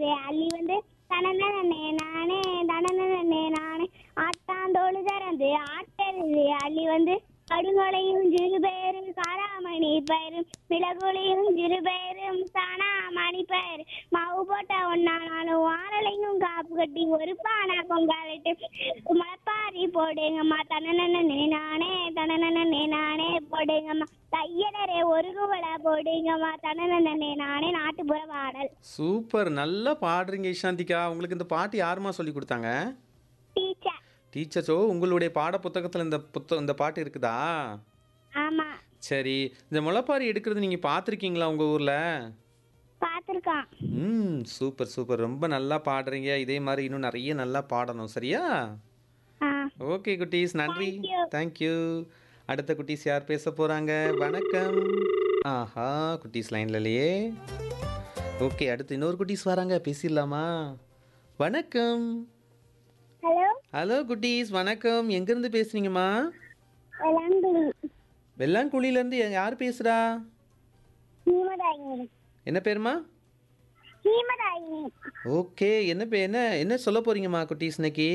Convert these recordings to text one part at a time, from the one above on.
ஆட்டருது அள்ளி வந்து தனனே நானே தனனே நானே ஆட்டாந்தோடு திறந்து ஆட்டருது அள்ளி வந்து கடுங்கொலையும் சிறுபேரும் காராமணி பயிரும் மிளகுலையும் சிறுபேரும் சாணாமணி பயிர் மாவு போட்ட ஒன்னானாலும் வாரலையும் காப்பு கட்டி ஒரு பானை பொங்காலிட்டு முளைப்பாரி போடுங்கம்மா தனனே நானே தனனே நானே போடுங்கம்மா தையலரே ஒரு குவளை போடுங்கம்மா தனனே நானே நாட்டுப்புற பாடல் சூப்பர் நல்லா பாடுறீங்க இஷாந்திகா உங்களுக்கு இந்த பாட்டு யாருமா சொல்லி கொடுத்தாங்க டீச்சர் டீச்சர்ஸோ உங்களுடைய பாட புத்தகத்தில் இந்த புத்த இந்த பாட்டு இருக்குதா ஆமா சரி இந்த முளைப்பாரி எடுக்கிறது நீங்கள் பார்த்துருக்கீங்களா உங்கள் ஊரில் பார்த்துருக்கான் ம் சூப்பர் சூப்பர் ரொம்ப நல்லா பாடுறீங்க இதே மாதிரி இன்னும் நிறைய நல்லா பாடணும் சரியா ஆ ஓகே குட்டீஸ் நன்றி Thank you. தேங்க்யூ அடுத்த குட்டீஸ் யார் பேச போகிறாங்க வணக்கம் ஆஹா குட்டீஸ் லைன்ல இல்லையே ஓகே அடுத்து இன்னொரு குட்டீஸ் வராங்க பேசிடலாமா வணக்கம் ஹலோ ஹலோ குட்டீஸ் வணக்கம் எங்கேருந்து பேசுறீங்கம்மா விளாங்குடி வெள்ளாங்குழியிலேருந்து யார் பேசுகிறா ஹீமதாயினி என்ன பேருமா ஹீமதாயினி ஓகே என்ன பே என்ன என்ன சொல்ல போறீங்கம்மா குட்டீஸ் இன்னைக்கு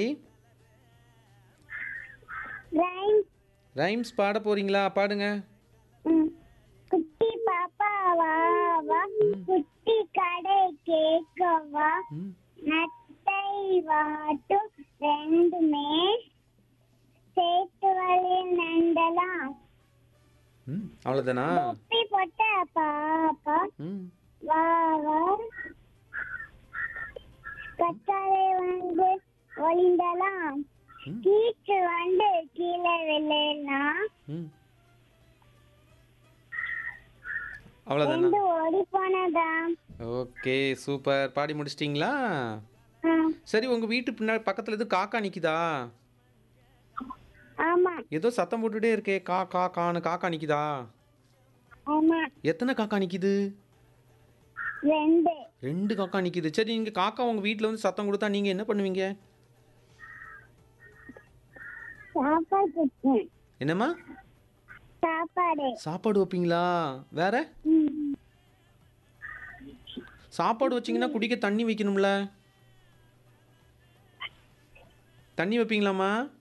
ரைம் ரைம்ஸ் பாட போறீங்களா பாடுங்க குட்டி பாப்பா வா வா குட்டி கடை கேட்கவா ம் நட்டை வாட்டும் ரெண்டுமே சேத்து வழியில் நண்டலாம் ம் அவ்வளோதானா குப்பி போட்ட பாப்பா ம் வா வா கத்தாழை வந்து ஒளிந்தலாம் ம். கீச்சு வந்து கீழே விழலாம் ம் அவ்வளோதானா ரெண்டு ஓடி போனதாம் ஓகே சூப்பர் பாடி முடிச்சிட்டிங்களா ஆ, சரி உங்கள் வீட்டு பின்னாடி பக்கத்தில் எதுவும் காக்கா நிற்கிதா ஆமா ஏதோ சத்தம் போட்டுட்டே இருக்கே கா கா கான்னு காக்கா நிற்கிதா ஆமா எத்தனை காக்கா நிற்கிது ரெண்டு ரெண்டு காக்கா நிற்கிது சரி நீங்கள் காக்கா உங்கள் வீட்டில் வந்து சத்தம் கொடுத்தா நீங்கள் என்ன பண்ணுவீங்க சாப்பாடு கொடுத்தேன் என்னம்மா சாப்பாடு சாப்பாடு வைப்பீங்களா வேற ம். சாப்பாடு வச்சிங்கன்னா குடிக்க தண்ணி வைக்கணும்ல தண்ணி வைப்பீங்களாம்மா